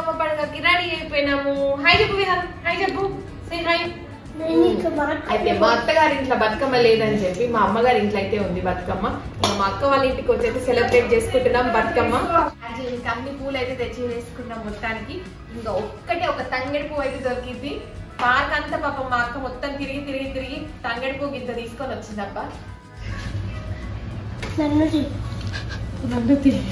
బతుకమ్మ పండుగకి ready అయిపోయినాము high చెప్పు Vihaan high చెప్పు సే హై అయితే మా అత్తగారి ఇంట్లో బతుకమ్మ లేదని చెప్పి మా అమ్మగారి ఇంట్లో అయితే ఉంది బతుకమ్మ ఇంకా మా అక్క వాళ్ళ ఇంటికి వచ్చి సెలబ్రేట్ చేసుకుంటున్నాం బతుకమ్మ అది ఇంకా అన్ని పూలు అయితే తెచ్చి వేసుకున్నాం మొత్తానికి ఇంకా ఒక్కటే ఒక తంగడి పువ్వు అయితే దొరికింది పార్క్ అంతా పాపం మా అక్క మొత్తం తిరిగి తిరిగి తిరిగి తంగడి పువ్వు ఇంత తీసుకొని వచ్చిందబ్బా నన్ను నన్ను తిరిగి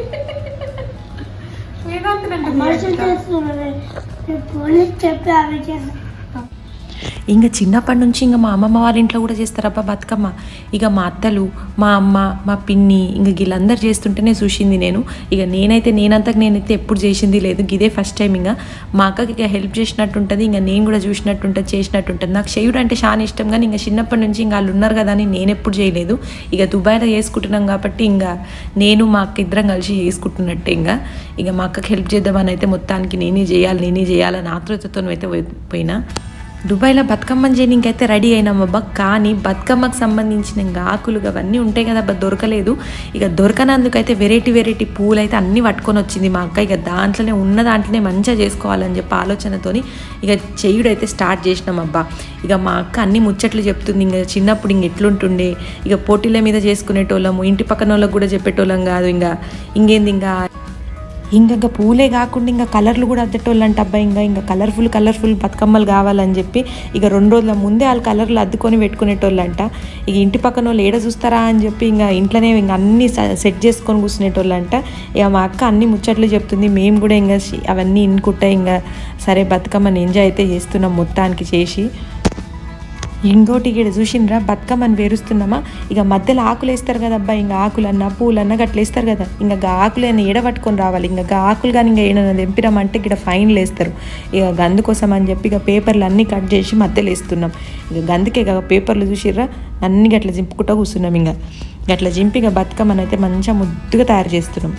మనుషులు చేస్తున్నారు పోలీస్ చెప్పి అవి చేస్తారు ఇంకా చిన్నప్పటి నుంచి ఇంకా మా అమ్మమ్మ వాళ్ళ ఇంట్లో కూడా చేస్తారబ్బా బతుకమ్మ ఇక మా అత్తలు మా అమ్మ మా పిన్ని ఇంక వీళ్ళందరూ చేస్తుంటేనే చూసింది నేను ఇక నేనైతే నేనంతకు నేనైతే ఎప్పుడు చేసింది లేదు ఇదే ఫస్ట్ టైం ఇంకా మా అక్కకి ఇక హెల్ప్ చేసినట్టు ఉంటుంది ఇంకా నేను కూడా చూసినట్టు ఉంటుంది చేసినట్టు ఉంటుంది నాకు చేయుడు అంటే చాలా ఇష్టం కానీ ఇంకా చిన్నప్పటి నుంచి ఇంకా వాళ్ళు ఉన్నారు కదా అని నేను ఎప్పుడు చేయలేదు ఇక దుబాయ్లో చేసుకుంటున్నాం కాబట్టి ఇంకా నేను మా అక్క ఇద్దరం కలిసి చేసుకుంటున్నట్టే ఇంకా ఇక మా అక్కకి హెల్ప్ చేద్దామని అయితే మొత్తానికి నేనే చేయాలి నేనే చేయాలని ఆతృతతో అయితే పోయి- పోయినా దుబాయ్లో బతుకమ్మని చేయడానికి అయితే రెడీ అయినామబ్బా కానీ బతుకమ్మకు సంబంధించిన ఇంకా ఆకులు అవన్నీ ఉంటాయి కదా అబ్బా దొరకలేదు ఇక దొరకనందుకైతే వెరైటీ వెరైటీ పూలు అయితే అన్నీ పట్టుకొని వచ్చింది మా అక్క ఇక దాంట్లోనే ఉన్న దాంట్లోనే మంచిగా చేసుకోవాలని చెప్పి ఆలోచనతోని ఇక చేయుడు అయితే స్టార్ట్ చేసినాం అబ్బా ఇక మా అక్క అన్ని ముచ్చట్లు చెప్తుంది ఇంకా చిన్నప్పుడు ఇంక ఎట్లుంటుండే ఇక పోటీల మీద చేసుకునేటోళ్ళము ఇంటి పక్కన వాళ్ళకి కూడా చెప్పేటోళ్ళం కాదు ఇంకా ఇంకేంది ఇంకా ఇంకా ఇంకా పూలే కాకుండా ఇంకా కలర్లు కూడా అద్దెటోళ్ళంట అబ్బాయి ఇంకా ఇంకా కలర్ఫుల్ కలర్ఫుల్ బతుకమ్మలు కావాలని చెప్పి ఇక రెండు రోజుల ముందే వాళ్ళు కలర్లు అద్దుకొని పెట్టుకునేటోళ్ళంట ఇక ఇంటి పక్కన వాళ్ళు ఏడ చూస్తారా అని చెప్పి ఇంకా ఇంట్లోనే ఇంకా అన్ని స- సెట్ చేసుకొని కూర్చునేటోళ్ళంట ఇక మా అక్క అన్ని ముచ్చట్లు చెప్తుంది మేము కూడా ఇంకా షి- అవన్నీ ఇన్కుంటా ఇంకా సరే బతుకమ్మని ఎంజాయ్ అయితే చేస్తున్నాం మొత్తానికి చేసి ఇంకోటి ఇక్కడ చూసిండ్రా బతుకమ్మని వేరుస్తున్నామా ఇక మధ్యలో ఆకులు వేస్తారు కదా అబ్బా ఇంకా ఆకులన్నా పూలన్నా గట్ల వేస్తారు కదా ఇంకా గా ఆకులన్నీ ఎడబట్టుకొని రావాలి ఇంకా గా ఆకులు కానీ ఇంకా ఏడన్నా తెంపినామంటే ఇక్కడ ఫైన్లు వేస్తారు ఇక గందు కోసం అని చెప్పి ఇక పేపర్లు అన్నీ కట్ చేసి మధ్యలో వేస్తున్నాం ఇక గందుకే ఇక పేపర్లు చూసిర్రా అన్ని గట్ల చింపుకుంటూ కూర్చున్నాం ఇంకా గట్ల చింపి ఇక బతుకమ్మని అయితే మంచిగా ముద్దుగా తయారు చేస్తున్నాం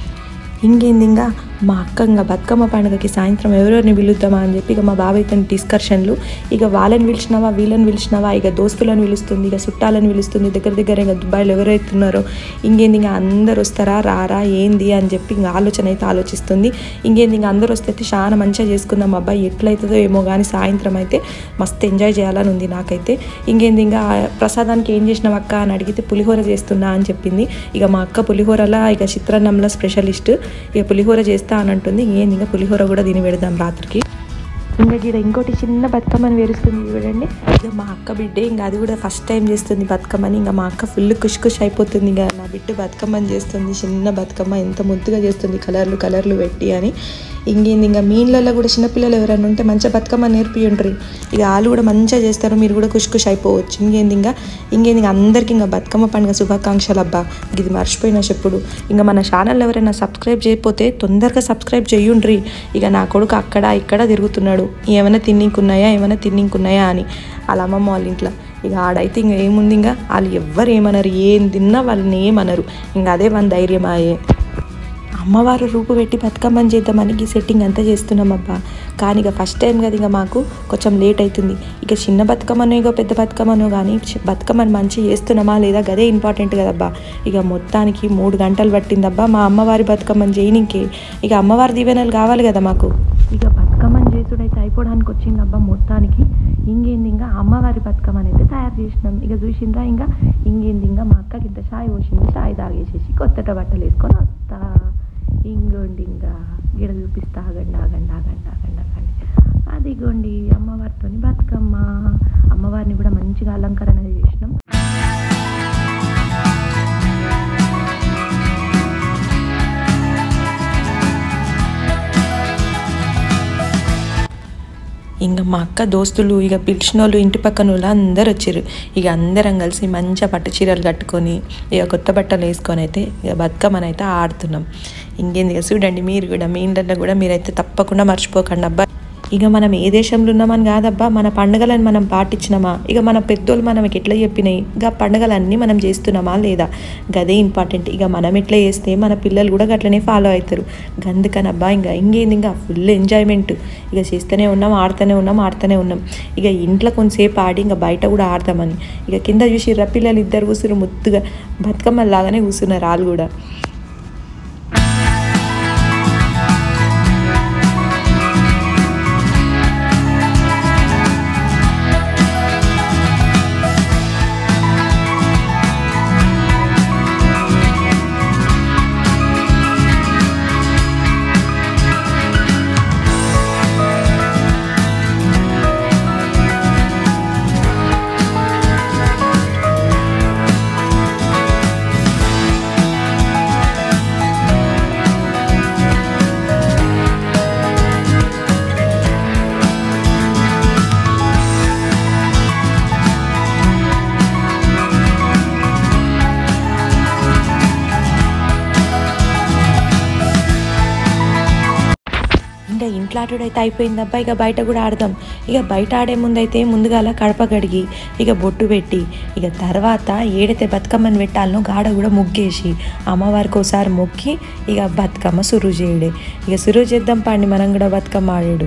ఇంకేంది ఇంకా మా అక్క ఇంకా బతుకమ్మ పండుగకి సాయంత్రం ఎవరెవరిని పిలుద్దామా అని చెప్పి ఇక మా బాబాయ్తో డిస్కషన్లు ఇక వాళ్ళని పిలిచినావా వీళ్ళని పిలిచినావా ఇక దోస్తులను పిలుస్తుంది ఇక చుట్టాలను పిలుస్తుంది దగ్గర దగ్గర ఇక దుబాయ్లో ఎవరైతున్నారో ఇంకేంది ఇంకా అందరు వస్తారా రారా ఏంది అని చెప్పి ఇంకా ఆలోచన అయితే ఆలోచిస్తుంది ఇంకేంది ఇంకా అందరు వస్తే అయితే చాలా మంచిగా చేసుకుందాం అబ్బాయి ఎట్లయితుందో ఏమో కానీ సాయంత్రం అయితే మస్తు ఎంజాయ్ చేయాలని ఉంది నాకైతే ఇంకేంది ఇంకా ప్రసాదానికి ఏం చేసినావు అక్క అని అడిగితే పులిహోర చేస్తున్నా అని చెప్పింది ఇక మా అక్క పులిహోరలా ఇక చిత్రాన్నంలో స్పెషలిస్ట్ ఇక పులిహోర చేస్తా అని అంటుంది ఏంది ఇంకా పులిహోర కూడా తిని పెడదాం రాత్రికి ఇంకా ఇక్కడ ఇంకోటి చిన్న బతుకమ్మని వేరుస్తుంది చూడండి ఇక మా అక్క బిడ్డే ఇంకా అది కూడా ఫస్ట్ టైం చేస్తుంది బతుకమ్మని ఇంకా మా అక్క ఫుల్ ఖుష్ ఖుష్ అయిపోతుంది ఇంకా నా బిడ్డ బతుకమ్మని చేస్తుంది చిన్న బతుకమ్మ ఎంత ముద్దుగా చేస్తుంది కలర్లు కలర్లు పెట్టి అని ఇంకేంది ఇంకా మీ ఇళ్ళల్లో కూడా చిన్నపిల్లలు ఎవరైనా ఉంటే మంచిగా బతుకమ్మ నేర్పియండ్రి ఇక వాళ్ళు కూడా మంచిగా చేస్తారు మీరు కూడా ఖుష్ ఖుష్ అయిపోవచ్చు ఇంకేంది ఇంకా ఇంకేంది ఇంకా అందరికీ ఇంకా బతుకమ్మ పండుగ శుభాకాంక్షలు అబ్బా ఇది మర్చిపోయినా చెప్పుడు ఇంకా మన ఛానల్ ఎవరైనా సబ్స్క్రైబ్ చేయకపోతే తొందరగా సబ్స్క్రైబ్ చేయుండ్రి ఇక నా కొడుకు అక్కడ ఇక్కడ తిరుగుతున్నాడు ఏమైనా తిన్నింకున్నాయా ఏమైనా తిన్నింకున్నాయా అని వాళ్ళ అమ్మమ్మ వాళ్ళ ఇంట్లో ఇక ఆడైతే ఇంకా ఏముంది ఇంకా వాళ్ళు ఎవ్వరు ఏమనరు ఏం తిన్నా వాళ్ళని ఏమనరు ఇంకా అదే మన ధైర్యం ఆయే అమ్మవారు రూపు పెట్టి బతుకమ్మని చేద్దామని ఈ సెట్టింగ్ అంతా చేస్తున్నాం అబ్బా కానీ ఇక ఫస్ట్ టైం కదా ఇక మాకు కొంచెం లేట్ అవుతుంది ఇక చిన్న బతుకమ్మనో ఇక పెద్ద బతుకమ్మనో కానీ చి- బతుకమ్మని మంచిగా చేస్తున్నామా లేదా గదే ఇంపార్టెంట్ కదబ్బా ఇక మొత్తానికి మూడు గంటలు పట్టిందబ్బా మా అమ్మవారి బతుకమ్మని చేయనీకి ఇక అమ్మవారి దీవెనలు కావాలి కదా మాకు ఇక బతుకమ్మని చేసుడైతే అయిపోవడానికి వచ్చిందబ్బా మొత్తానికి ఇంకేంది ఇంకా అమ్మవారి బతుకమ్మని అయితే తయారు చేసినాం ఇక చూసిందా ఇంకా ఇంకేంది ఇంకా మా అక్కకి ఇంత చాయ్ పోసింది చాయ్ తాగేసేసి కొత్తట బట్టలు వేసుకొని వస్తా ఇంకోండి ఇంకా గిడ చూపిస్తా ఆగండి ఆగండి ఆగండి ఆగండి ఆగండి అదిగోండి అమ్మవారితోని బతుకమ్మ అమ్మవారిని కూడా మంచిగా అలంకరణ చేసినాం ఇంకా మా అక్క దోస్తులు ఇక పిలిచిన వాళ్ళు ఇంటి పక్కన వాళ్ళు అందరు వచ్చారు ఇక అందరం కలిసి మంచిగా పట్టు చీరలు కట్టుకొని ఇక కొత్త బట్టలు వేసుకొని అయితే ఇక బతుకమ్మని అయితే ఆడుతున్నాం ఇంకేంది ఇక చూడండి మీరు కూడా మీ ఇంట్లో కూడా మీరైతే తప్పకుండా మర్చిపోకండి అబ్బా ఇక మనం ఏ దేశంలో ఉన్నామని కాదబ్బా మన పండుగలను మనం పాటించినామా ఇక మన పెద్దోళ్ళు మనకి ఎట్లా చెప్పినాయి ఇక పండుగలన్నీ మనం చేస్తున్నామా లేదా గదే ఇంపార్టెంట్ ఇక మనం ఎట్లా చేస్తే మన పిల్లలు కూడా గట్లనే ఫాలో అవుతారు గందుకనబ్బా ఇంకా ఇంకేంది ఇంకా ఫుల్ ఎంజాయ్మెంట్ ఇక చేస్తూనే ఉన్నాం ఆడుతూనే ఉన్నాం ఆడుతూనే ఉన్నాం ఇక ఇంట్లో కొంతసేపు ఆడి ఇంకా బయట కూడా ఆడతామని ఇక కింద చూసి పిల్లలు ఇద్దరు కూర్చున్నారు ముద్దుగా బతుకమ్మ లాగానే కూర్చున్నారు వాళ్ళు కూడా ఇంకా ఇంట్లో ఆడుడు అయితే అయిపోయిందబ్బా ఇక బయట కూడా ఆడదాం ఇక బయట ఆడే ముందు అయితే ముందుగాల కడప కడిగి ఇక బొట్టు పెట్టి ఇక తర్వాత ఏడైతే బతుకమ్మని పెట్టాలనో గాడ కూడా ముగ్గేసి అమ్మవారికి ఒకసారి మొక్కి ఇక బతుకమ్మ సురువు చేయడే ఇక సురువు చేద్దాం పండి మనం కూడా బతుకమ్మ ఆడాడు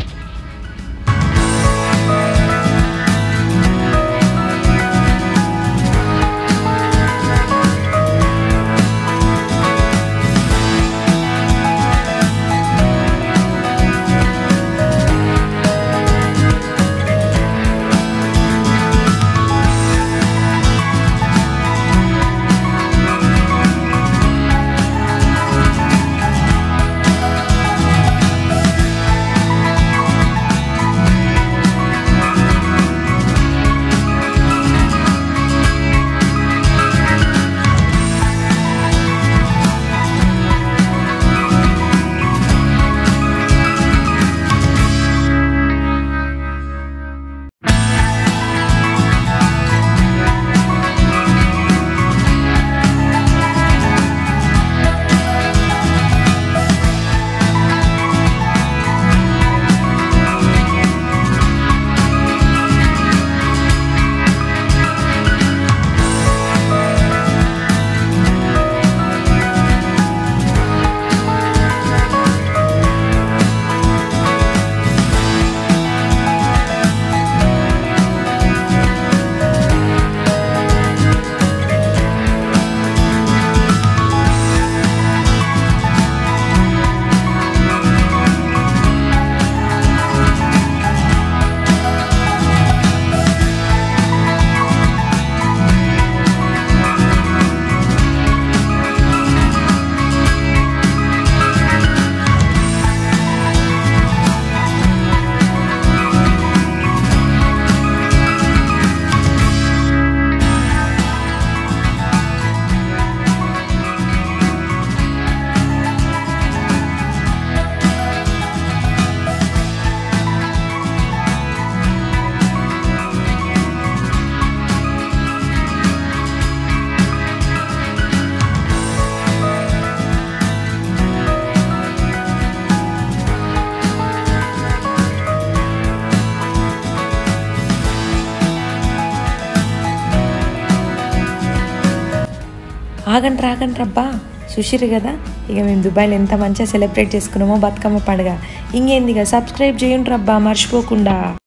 ఆగండి రాగండి రబ్బా చూసిరు కదా ఇక మేము దుబాయ్లో ఎంత మంచిగా సెలబ్రేట్ చేసుకున్నామో బతుకమ్మ పండుగ ఇంకేంది ఇక సబ్స్క్రైబ్ చేయండి రబ్బా మర్చిపోకుండా